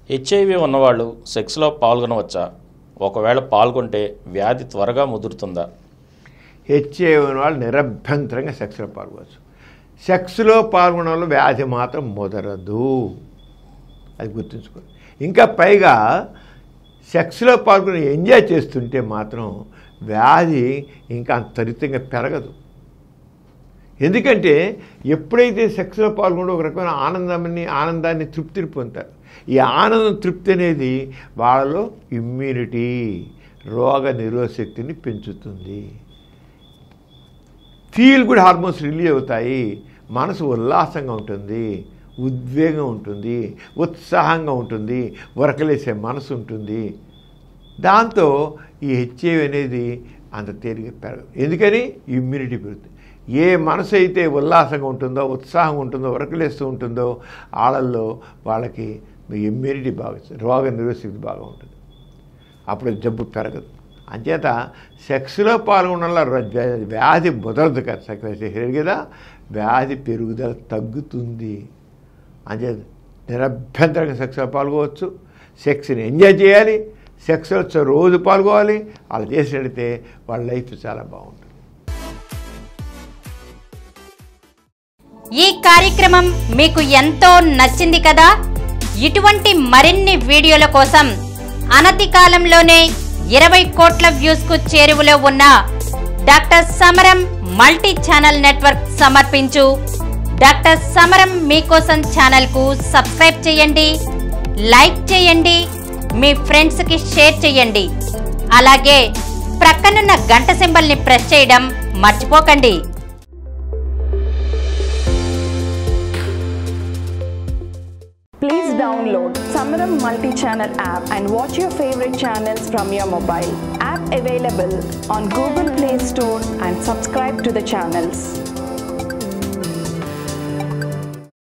HIV ఉన్నవాళ్ళు సెక్స్లో పాల్గొనవచ్చా ఒకవేళ పాల్గొంటే వ్యాధి త్వరగా ముదురుతుందా హెచ్ఐవి ఉన్న వాళ్ళు నిరభ్యంతరంగా సెక్స్లో పాల్గొనవచ్చు సెక్స్లో పాల్గొనడం వల్ల వ్యాధి మాత్రం ముదరదు అది గుర్తుంచుకో ఇంకా పైగా సెక్స్లో పాల్గొని ఎంజాయ్ చేస్తుంటే మాత్రం వ్యాధి ఇంకా అంత త్వరితంగా పెరగదు ఎందుకంటే ఎప్పుడైతే సెక్స్లో పాల్గొంటే ఒక రకమైన ఆనందాన్ని ఆనందాన్ని తృప్తిని పొందుతారు ఈ ఆనందం తృప్తి అనేది వాళ్ళలో ఇమ్యూనిటీ రోగ నిరోధశక్తిని పెంచుతుంది ఫీల్ గుడ్ హార్మోన్స్ రిలీజ్ అవుతాయి మనసు ఉల్లాసంగా ఉంటుంది ఉద్వేగం ఉంటుంది ఉత్సాహంగా ఉంటుంది ఉరకలేసే మనసు ఉంటుంది దాంతో ఈ హెచ్ఐవి అనేది అంత తేలిక పెరగదు ఎందుకని ఇమ్యూనిటీ పెరుగుతుంది ఏ మనసు అయితే ఉల్లాసంగా ఉంటుందో ఉత్సాహంగా ఉంటుందో ఉరకలేస్తూ ఉంటుందో వాళ్ళల్లో వాళ్ళకి ఇమ్యూనిటీ బాగా రోగ నిరోధశక్తి బాగా ఉంటుంది అప్పుడు జబ్బు పెరగదు అంచేత సెక్స్లో పాల్గొనడం వల్ల వ్య- వ్యాధి ముదరదు కదా సెక్స్ కదా వ్యాధి పెరుగుదల తగ్గుతుంది అంచేత నిరభ్యంతరంగా సెక్స్లో పాల్గొవచ్చు సెక్స్ని ఎంజాయ్ చేయాలి సెక్స్లో చ- రోజు పాల్గొవాలి అలా చేసినట్లయితే వాళ్ళ లైఫ్ చాలా బాగుంటుంది ఈ కార్యక్రమం మీకు ఎంతో నచ్చింది కదా ఇటువంటి మరిన్ని వీడియోల కోసం అనతి కాలంలోనే ఇరవై కోట్ల వ్యూస్ కు చేరువలో ఉన్న doctor Samaram multi channel network సమర్పించు డాక్టర్ సమరం మీకోసం ఛానల్ కు సబ్స్క్రైబ్ చేయండి లైక్ చేయండి మీ ఫ్రెండ్స్ కి షేర్ చేయండి అలాగే ప్రక్కనున్న గంట సింబల్ ని ప్రెస్ చేయడం మర్చిపోకండి Please download Samaram multi-channel app and watch your favorite channels from your mobile. App available on Google Play Store and subscribe to the channels.